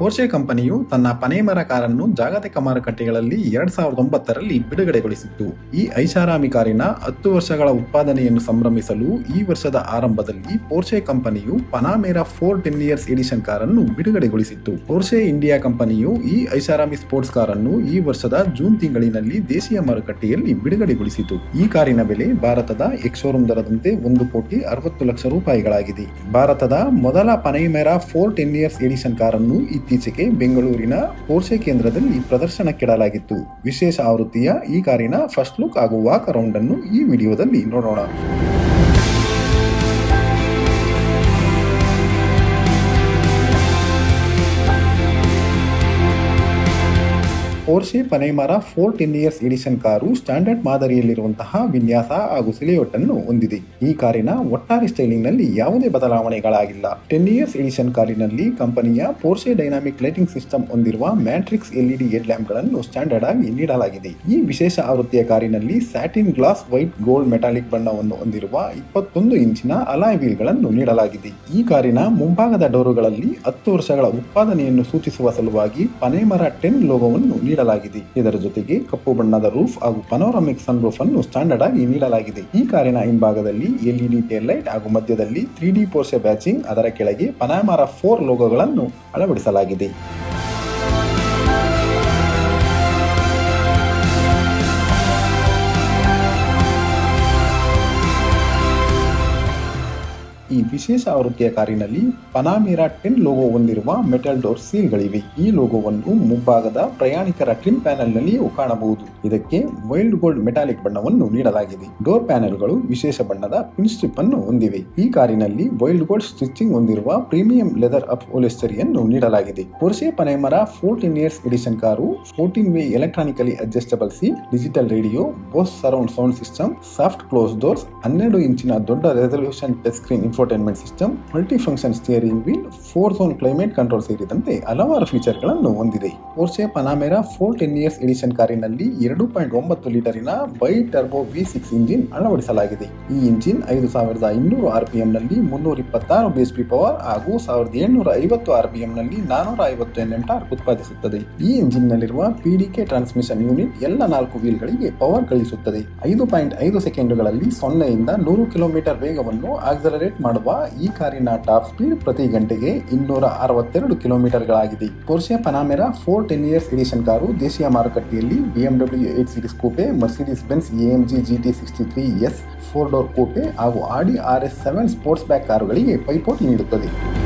ಪೋರ್ಷೆ ಕಂಪನಿಯು ತನ್ನ ಪನೇಮರ ಕಾರನ್ನು ಜಾಗತಿಕ ಮಾರುಕಟ್ಟೆಗಳಲ್ಲಿ ಎರಡ್ ಸಾವಿರದ ಒಂಬತ್ತರಲ್ಲಿ ಬಿಡುಗಡೆಗೊಳಿಸಿತ್ತು ಈ ಐಷಾರಾಮಿ ಕಾರಿನ ಹತ್ತು ವರ್ಷಗಳ ಉತ್ಪಾದನೆಯನ್ನು ಸಂಭ್ರಮಿಸಲು ಈ ವರ್ಷದ ಆರಂಭದಲ್ಲಿ ಪೋರ್ಷೆ ಕಂಪನಿಯು Panamera four ten years edition ಕಾರನ್ನು ಬಿಡುಗಡೆಗೊಳಿಸಿತ್ತು ಪೋರ್ಷೆ ಇಂಡಿಯಾ ಕಂಪನಿಯು ಈ ಐಷಾರಾಮಿ ಸ್ಪೋರ್ಟ್ಸ್ ಕಾರನ್ನು ಈ ವರ್ಷದ ಜೂನ್ ತಿಂಗಳಿನಲ್ಲಿ ದೇಶೀಯ ಮಾರುಕಟ್ಟೆಯಲ್ಲಿ ಬಿಡುಗಡೆಗೊಳಿಸಿತು ಈ ಕಾರಿನ ಬೆಲೆ ಭಾರತದ ಎಕ್ಸೋರೂಮ್ ದರದಂತೆ ಒಂದು ಕೋಟಿ ಅರವತ್ತು ಲಕ್ಷ ರೂಪಾಯಿಗಳಾಗಿದೆ ಭಾರತದ ಮೊದಲ Panamera four ten years edition ಕಾರನ್ನು ಇತ್ತೀಚೆಗೆ ಬೆಂಗಳೂರಿನ ಪೋರ್ಷೆ ಕೇಂದ್ರದಲ್ಲಿ ಪ್ರದರ್ಶನಕ್ಕಿಡಲಾಗಿತ್ತು ವಿಶೇಷ ಆವೃತ್ತಿಯ ಈ ಕಾರಿನ ಫಸ್ಟ್ ಲುಕ್ ಹಾಗೂ ವಾಕ್ ಅರೌಂಡ್ ಅನ್ನು ಈ ವಿಡಿಯೋದಲ್ಲಿ ನೋಡೋಣ Porsche Panamera four ten years edition ಕಾರು ಸ್ಟ್ಯಾಂಡರ್ಡ್ ಮಾದರಿಯಲ್ಲಿರುವಂತಹ ವಿನ್ಯಾಸ ಹಾಗೂ ಸಿಲಿಯೋಟ್ ಅನ್ನು ಹೊಂದಿದೆ ಈ ಕಾರಿನ ಒಟ್ಟಾರೆ ಸ್ಟೈಲಿಂಗ್ ನಲ್ಲಿ ಯಾವುದೇ ಬದಲಾವಣೆಗಳಾಗಿಲ್ಲ ಟೆನ್ ಇಯರ್ಸ್ ಎಡಿಷನ್ ಕಾರಿನಲ್ಲಿ ಕಂಪನಿಯ ಪೋರ್ಷೆ ಡೈನಾಮಿಕ್ ಲೈಟಿಂಗ್ ಸಿಸ್ಟಮ್ ಹೊಂದಿರುವ ಮ್ಯಾಟ್ರಿಕ್ಸ್ ಎಲ್ಇಡಿ ಹೆಡ್ ಲ್ಯಾಂಪ್ ಗಳನ್ನು ಸ್ಟ್ಯಾಂಡರ್ಡ್ ಆಗಿ ನೀಡಲಾಗಿದೆ ಈ ವಿಶೇಷ ಆವೃತ್ತಿಯ ಕಾರಿನಲ್ಲಿ satin gloss white gold metallic ಬಣ್ಣವನ್ನು ಹೊಂದಿರುವ ಇಪ್ಪತ್ತೊಂದು ಇಂಚಿನ ಅಲಾಯ್ ವೀಲ್ ಗಳನ್ನು ನೀಡಲಾಗಿದೆ ಈ ಕಾರಿನ ಮುಂಭಾಗದ ಡೋರುಗಳಲ್ಲಿ ಹತ್ತು ವರ್ಷಗಳ ಉತ್ಪಾದನೆಯನ್ನು ಸೂಚಿಸುವ ಸಲುವಾಗಿ ಪನೇಮರ ಟೆನ್ ಲೋಗೋವನ್ನು ನೀಡಲಾಗಿದೆ ಇದರ ಜೊತೆಗೆ ಕಪ್ಪು ಬಣ್ಣದ ರೂಫ್ ಹಾಗೂ ಪನೋರಮಿಕ್ ಸನ್ ರೂಫ್ ಅನ್ನು ಸ್ಟ್ಯಾಂಡರ್ಡ್ ಆಗಿ ನೀಡಲಾಗಿದೆ ಈ ಕಾರಿನ ಹಿಂಭಾಗದಲ್ಲಿ ಎಲ್ಇಡಿ ಟೇಲ್ ಲೈಟ್ ಹಾಗೂ ಮಧ್ಯದಲ್ಲಿ ತ್ರೀ ಡಿ ಪೋರ್ಷೆ ಬ್ಯಾಚಿಂಗ್ ಅದರ ಕೆಳಗೆ ಪನಾಮರ ಫೋರ್ ಲೋಗೋಗಳನ್ನು ಅಳವಡಿಸಲಾಗಿದೆ ಈ ವಿಶೇಷ ಆವೃತ್ತಿಯ ಕಾರಿನಲ್ಲಿ ಪನಾಮಿರಾ ಟೆನ್ ಲೋಗೋ ಹೊಂದಿರುವ ಮೆಟಲ್ ಡೋರ್ ಸೀಲ್ಗಳಿವೆ ಈ ಲೋಗೋವನ್ನು ಮುಂಭಾಗದ ಪ್ರಯಾಣಿಕರ ಟ್ರಿಮ್ ಪ್ಯಾನೆಲ್ ನಲ್ಲಿಯೂ ಕಾಣಬಹುದು ಇದಕ್ಕೆ ವೈಲ್ಡ್ ಗೋಲ್ಡ್ ಮೆಟಾಲಿಕ್ ಬಣ್ಣವನ್ನು ನೀಡಲಾಗಿದೆ ಡೋರ್ ಪ್ಯಾನೆಲ್ಗಳು ವಿಶೇಷ ಬಣ್ಣದ ಪಿನ್ ಸ್ಟ್ರಿಪ್ ಅನ್ನು ಹೊಂದಿವೆ ಈ ಕಾರಿನಲ್ಲಿ ವೈಲ್ಡ್ ಗೋಲ್ಡ್ ಸ್ಟಿಚಿಂಗ್ ಹೊಂದಿರುವ ಪ್ರೀಮಿಯಂ ಲೆದರ್ ಅಪ್ ಓಲೆಸ್ಟರಿಯನ್ನು ನೀಡಲಾಗಿದೆ Porsche Panamera fourteen years edition ಕಾರು fourteen way electronically adjustable seat digital radio Bose surround sound system soft close doors ಹನ್ನೆರಡು ಇಂಚಿನ ದೊಡ್ಡ resolution touch screen infotainment system multi function steering wheel four zone climate control ಸೇರಿದಂತೆ ಹಲವಾರು ಫೀಚರ್ಗಳನ್ನು ಹೊಂದಿದೆ Porsche Panamera four ten years edition ಕಾರಿನಲ್ಲಿ ಎರಡು point ಒಂಬತ್ತು ಲೀಟರಿನ bi turbo V six engine ಅಳವಡಿಸಲಾಗಿದೆ ಈ ಇಂಜಿನ್ ಐದು ಸಾವಿರದ ಇನ್ನೂರು ಆರ್ ಪಿ ನಲ್ಲಿ ಮುನ್ನೂರ ಇಪ್ಪತ್ತಾರು ಬೇಸ್ ಪಿ ಪವರ್ ಹಾಗೂ ಸಾವಿರದ ಏಳ್ನೂರ ಐವತ್ತು ಆರ್ ಪಿ ನಲ್ಲಿ ನಾನೂರ ಐವತ್ತು ಎನ್ ಎಂ ಟಾರ್ಕ್ ಉತ್ಪಾದಿಸುತ್ತದೆ ಈ ಇಂಜಿನ್ ನಲ್ಲಿರುವ ಪಿಡಿಕೆ ಟ್ರಾನ್ಸ್ಮಿಷನ್ ಯೂನಿಟ್ ಎಲ್ಲ ನಾಲ್ಕು ವೀಲ್ಗಳಿಗೆ ಪವರ್ ಕಳಿಸುತ್ತದೆ ಐದು ಪಾಯಿಂಟ್ ಐದು ಸೆಕೆಂಡುಗಳಲ್ಲಿ ಸೊನ್ನೆಯಿಂದ ನೂರು ಕಿಲೋಮೀಟರ್ ವೇಗವನ್ನು ಆಕ್ಸಲರೇಟ್ ಮಾಡುವ ಈ ಕಾರಿನ ಟಾಪ್ ಸ್ಪೀಡ್ ಪ್ರತಿ ಗಂಟೆಗೆ ಇನ್ನೂರ ಅರವತ್ತೆರಡು ಕಿಲೋಮೀಟರ್ಗಳಾಗಿದೆ Porsche Panamera four ten years edition ಕಾರು ದೇಶೀಯ ಮಾರುಕಟ್ಟೆಯಲ್ಲಿ BMW eight series coupe Mercedes Benz AMG GT sixty three S four door coupe ಹಾಗೂ Audi R S seven sportback ಬ್ಯಾಕ್ ಕಾರುಗಳಿಗೆ ಪೈಪೋಟಿ ನೀಡುತ್ತದೆ